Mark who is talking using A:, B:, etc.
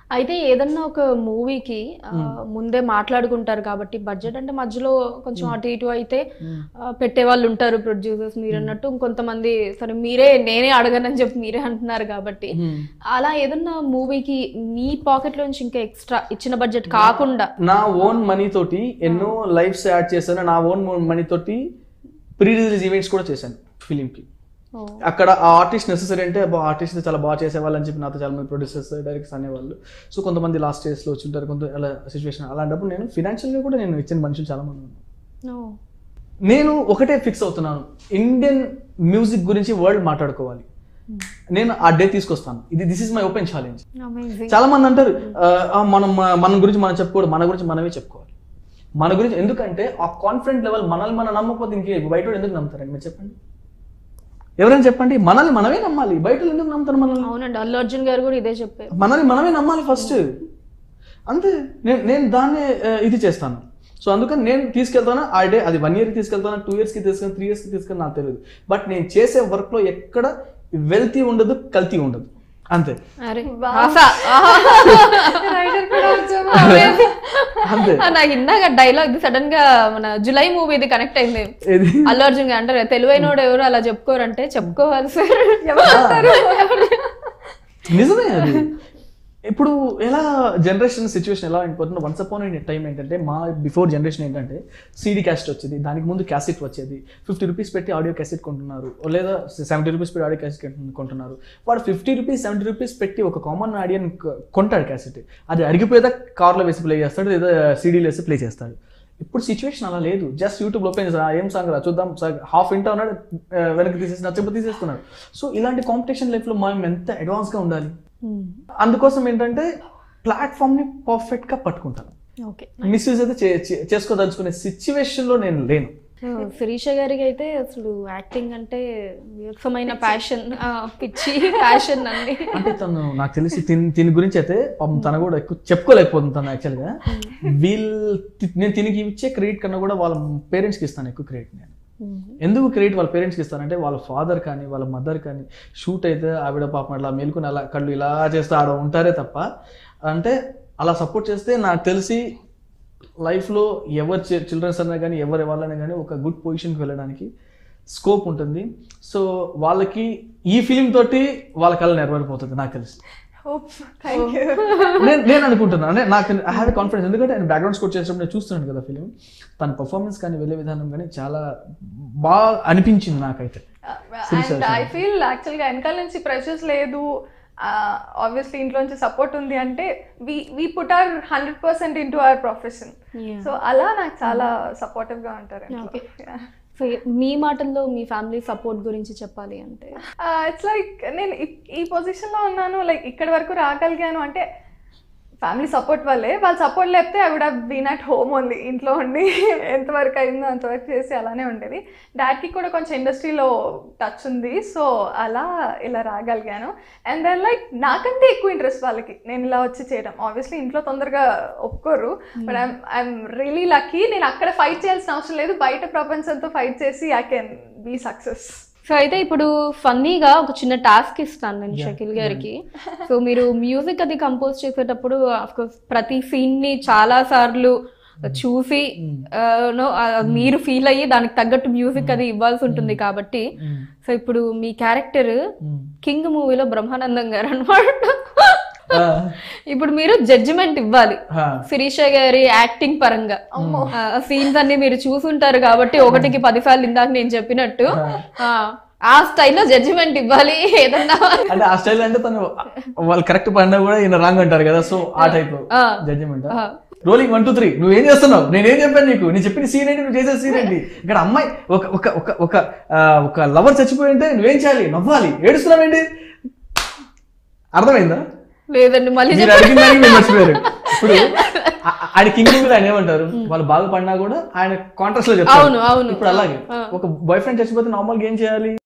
A: అయితే ఏదన్నా ఒక మూవీకి ముందే మాట్లాడుకుంటారు కాబట్టి బడ్జెట్ అంటే మధ్యలో కొంచెం అటు ఇటు అయితే ఆ, పెట్టే వాళ్ళు ఉంటారు ప్రొడ్యూసర్స్ మీరు అన్నట్టు ఇంకొంతమంది సరే మీరే నేనే అడగనని చెప్పి మీరే అంటున్నారు కాబట్టి అలా ఏదన్నా మూవీకి మీ పాకెట్ లోంచి ఇంకా ఎక్స్ట్రా ఇచ్చిన బడ్జెట్ కాకుండా
B: నా ఓన్ మనీ తోటి ఎన్నో లైఫ్స్ యాడ్ చేశాను నా ఓన్ మనీ తోటి ప్రీ రిలీజ్ ఈవెంట్స్ కూడా చేశాను ఫిలింకి
A: ఓ,
B: అక్కడ ఆ ఆర్టిస్ట్ నెసెసరీ అంటే ఆర్టిస్ట్ చాలా బాగా చేసేవాళ్ళు అని చెప్పి నాతో చాలా మంది ప్రొడ్యూసర్స్ డైరెక్టర్స్ అనేవాళ్ళు సో కొంతమంది లాస్ట్ స్టేజ్లో వచ్చి ఉంటారు కొంత అలా సిచ్యువేషన్ అలాంటప్పుడు నేను ఫినాన్షియల్గా కూడా నేను ఇచ్చిన మనుషులు చాలా మంది ఉన్నారు
A: ఓ,
B: నేను ఒకటే ఫిక్స్ అవుతున్నాను ఇండియన్ మ్యూజిక్ గురించి వరల్డ్ మాట్లాడుకోవాలి నేను ఆ డే తీసుకొస్తాను ఇది this is my open challenge
A: amazing.
B: చాలా మంది అంటారు "ఆ, ఆ, మనం మన గురించి మనం చెప్పుకోవడం మన గురించి మనమే చెప్పుకోవాలి మన గురించి ఎందుకంటే ఆ కాన్ఫిడెంట్ లెవెల్ మనల్ని మనం నమ్మకపోతే ఇంకే బయట వాళ్ళు ఎందుకు నమ్ముతారండి మీరు చెప్పండి ఎవరైనా చెప్పండి మనల్ని మనమే నమ్మాలి బయట వాళ్ళు ఎందుకు నమ్ముతారు మనల్ని
A: అవునండి అల్లు అర్జున్ గారు కూడా ఇదే చెప్పారు
B: మనల్ని మనమే నమ్మాలి ఫస్ట్ అంతే నేను నేను దాన్ని ఆ, ఇది చేస్తాను సో అందుకని నేను తీసుకెళ్తాను ఆ డే అది వన్ ఇయర్కి తీసుకెళ్తాను టూ ఇయర్స్కి తీసుకెళ్తాను త్రీ ఇయర్స్కి తీసుకెళ్ళి నాకు తెలియదు బట్ నేను చేసే వర్క్లో ఎక్కడ వెల్తీ ఉండదు కల్తీ ఉండదు అంతే
A: అరే
C: Wow.
A: ఆశా.
C: రైటర్ కూడా వచ్చాము
B: అంతే
A: ఆ, నాకు ఇందాక డైలాగ్ సడన్ గా మన జులై మూవీ ఇది కనెక్ట్ అయింది
B: ఇది
A: అల్లు అర్జున్ గారు అంటారు తెలివైనోడు ఎవరు అలా చెప్పుకోరంటే చెప్పుకోవాలి సార్
B: నిజమే అది ఇప్పుడు ఎలా జనరేషన్ సిచ్యువేషన్ ఎలా అయిపోతుంది వన్స్ అపాన్ టైం ఏంటంటే మా బిఫోర్ జనరేషన్ ఏంటంటే సీడీ క్యాసెట్ వచ్చేది దానికి ముందు క్యాసెట్ వచ్చేది ఫిఫ్టీ రూపీస్ పెట్టి ఆడియో క్యాసెట్ కొంటున్నారు లేదా సెవెంటీ రూపీస్ పెట్టి ఆడియో క్యాసెట్ కొంటున్నారు వాడు ఫిఫ్టీ రూపీస్ సెవెంటీ రూపీస్ పెట్టి ఒక కామన్ ఆడియన్ కొంటాడు క్యాసెట్ అది అడిగిపోయేదా కార్లో వేసి ప్లే చేస్తాడు లేదా సీడీలో వేసి ప్లే చేస్తాడు ఇప్పుడు సిచ్యువేషన్ అలా లేదు జస్ట్ యూట్యూబ్ ఓపెన్ చేసి ఏం సాంగ్ రా చూద్దాం హాఫ్ ఇంటా ఉన్నాడు ఆ, వెనక్కి తీసేసి నచ్చకపోతే తీసేస్తున్నాడు సో ఇలాంటి కాంపిటీషన్ లైఫ్లో మనం ఎంత అడ్వాన్స్గా ఉండాలి అందుకోసం ఏంటంటే ప్లాట్ఫామ్ ని పర్ఫెక్ట్ గా పట్టుకుంటాను
A: ఓకే
B: మిస్యూజ్ అయితే చే- చే- చేసుకోదలుచుకునే సిచ్యువేషన్ లో నేను లేను
A: శిరీష గారికి అయితే అసలు యాక్టింగ్ అంటే విరసమైన ప్యాషన్ పిచ్చి ప్యాషన్ అన్ని
B: అంటే తను నాకు తెలిసి తిని తిని గురించి అయితే పాపం తను కూడా ఎక్కువ చెప్పుకోలేకపోతుంది తను యాక్చువల్గా వీళ్ళు తి- నేను తినికి ఇచ్చే క్రెడిట్ కన్నా కూడా వాళ్ళ పేరెంట్స్కి ఇస్తాను ఎక్కువ క్రెడిట్ నేను ఎందుకు క్రెడిట్ వాళ్ళ పేరెంట్స్కి ఇస్తానంటే వాళ్ళ ఫాదర్ కానీ వాళ్ళ మదర్ కానీ షూట్ అయితే ఆవిడ పాపం అట్లా మేలుకుని అలా కళ్ళు ఇలా చేస్తే ఆడ ఉంటారే తప్ప అంటే అలా సపోర్ట్ చేస్తే నాకు తెలిసి లైఫ్లో ఎవరు చిల్డ్రన్స్ అన్నా కానీ ఎవరు వాళ్ళైనా కానీ ఒక గుడ్ పొజిషన్కి వెళ్ళడానికి స్కోప్ ఉంటుంది సో వాళ్ళకి ఈ ఫిలిం తోటి వాళ్ళ కళ నెరవేరిపోతుంది నాకు తెలిసి
C: థ్యాంక్ యూ
B: నేను నేను అనుకుంటున్నాను అంటే నాకు ఐ హ్యావ్ కాన్ఫిడెన్స్ ఎందుకంటే నేను బ్యాక్గ్రౌండ్ స్కోర్ చేసినప్పుడు నేను చూస్తున్నాను కదా ఫిలిం తన పర్ఫార్మెన్స్ కానీ వెళ్ళే విధానం కానీ చాలా బాగా అనిపించింది నాకైతే
C: అండ్ ఐ ఫీల్ యాక్చువల్గా వెనకాల నుంచి ప్రెషర్స్ లేదు ఆబ్వియస్లీ ఇంట్లోంచి సపోర్ట్ ఉంది అంటే we we put our hundred percent into our profession
A: Yeah.
C: So అలా నాకు చాలా సపోర్టివ్ గా ఉంటారు
A: Okay. So, మీ మాటల్లో మీ ఫ్యామిలీ సపోర్ట్ గురించి చెప్పాలి అంటే
C: ఇట్స్ లైక్ నేను ఇ- ఈ పొజిషన్ లో ఉన్నాను లైక్ ఇక్కడి వరకు రాగలిగాను అంటే ఫ్యామిలీ సపోర్ట్ వల్లే వాళ్ళు సపోర్ట్ లేకపోతే I would have been at home ఉంది ఇంట్లో ఉండి ఎంతవరకు అయిందో అంతవరకు చేసి అలానే ఉండేది డాడ్కి కూడా కొంచెం ఇండస్ట్రీలో టచ్ ఉంది సో అలా ఇలా రాగలిగాను అండ్ దెన్ లైక్ నాకంటే ఎక్కువ ఇంట్రెస్ట్ వాళ్ళకి నేను ఇలా వచ్చి చేయడం ఆబ్వియస్లీ ఇంట్లో తొందరగా ఒప్పుకోరు but I'm I'm really lucky నేను అక్కడ ఫైట్ చేయాల్సిన అవసరం లేదు బయట ప్రపంచంతో ఫైట్ చేసి I can be success
A: so అయితే ఇప్పుడు ఫన్నీగా ఒక చిన్న టాస్క్ ఇస్తాను నేను షకిల్ గారికి సో మీరు మ్యూజిక్ అది కంపోజ్ చేసేటప్పుడు కోర్స్ ప్రతి సీన్ ని చాలా సార్లు చూసి ఆ, no, ఆ, మీరు ఫీల్ అయ్యి దానికి తగ్గట్టు మ్యూజిక్ అది ఇవ్వాల్సి ఉంటుంది కాబట్టి సో ఇప్పుడు మీ క్యారెక్టర్ కింగ్ మూవీలో బ్రహ్మానందం గారు అన్నమాట ఇప్పుడు మీరు జడ్జిమెంట్ ఇవ్వాలి శిరీష గారి యాక్టింగ్ పరంగా సీన్స్ అన్ని మీరు చూసుంటారు కాబట్టి ఒకటికి పది సార్లు ఇందాక నేను చెప్పినట్టు ఆ, ఆ స్టైల్లో జడ్జిమెంట్ ఇవ్వాలి ఏదన్నా
B: అంటే ఆ స్టైల్ అంటే తను వాళ్ళు కరెక్ట్ పడినా కూడా ఈయన రాంగ్ అంటారు కదా సో ఆ టైప్
A: ఆ.
B: జడ్జిమెంట్
A: ఆ.
B: రోలింగ్ వన్ టూ త్రీ నువ్వేం చేస్తున్నావు నేనేం చెప్పాను నీకు నేను చెప్పిన సీన్ ఏంటి నువ్వు చేసే సీన్ ఏంటి ఇక్కడ అమ్మాయి ఒక ఒక ఒక ఒక ఆ, ఒక లవర్ చచ్చిపోయి ఉంటే నువ్వేం చేయాలి నవ్వాలి ఏడుస్తున్నావేంటి అర్థమైందా
A: లేదండి మళ్ళీ
B: మీరు అడిగిన దానికి మీరు మర్చిపోయారు ఇప్పుడు ఆ- ఆ- ఆయన కింగ్ మూవీలో ఆయన ఏమంటారు వాళ్ళు బాగా పడినా కూడా ఆయన కాంట్రాస్ట్ లో చెప్తారు
A: అవును, అవును.
B: ఇప్పుడు అలాగే
A: ఆ.
B: ఒక బాయ్ ఫ్రెండ్ చచ్చిపోతే నార్మల్గా ఏం చేయాలి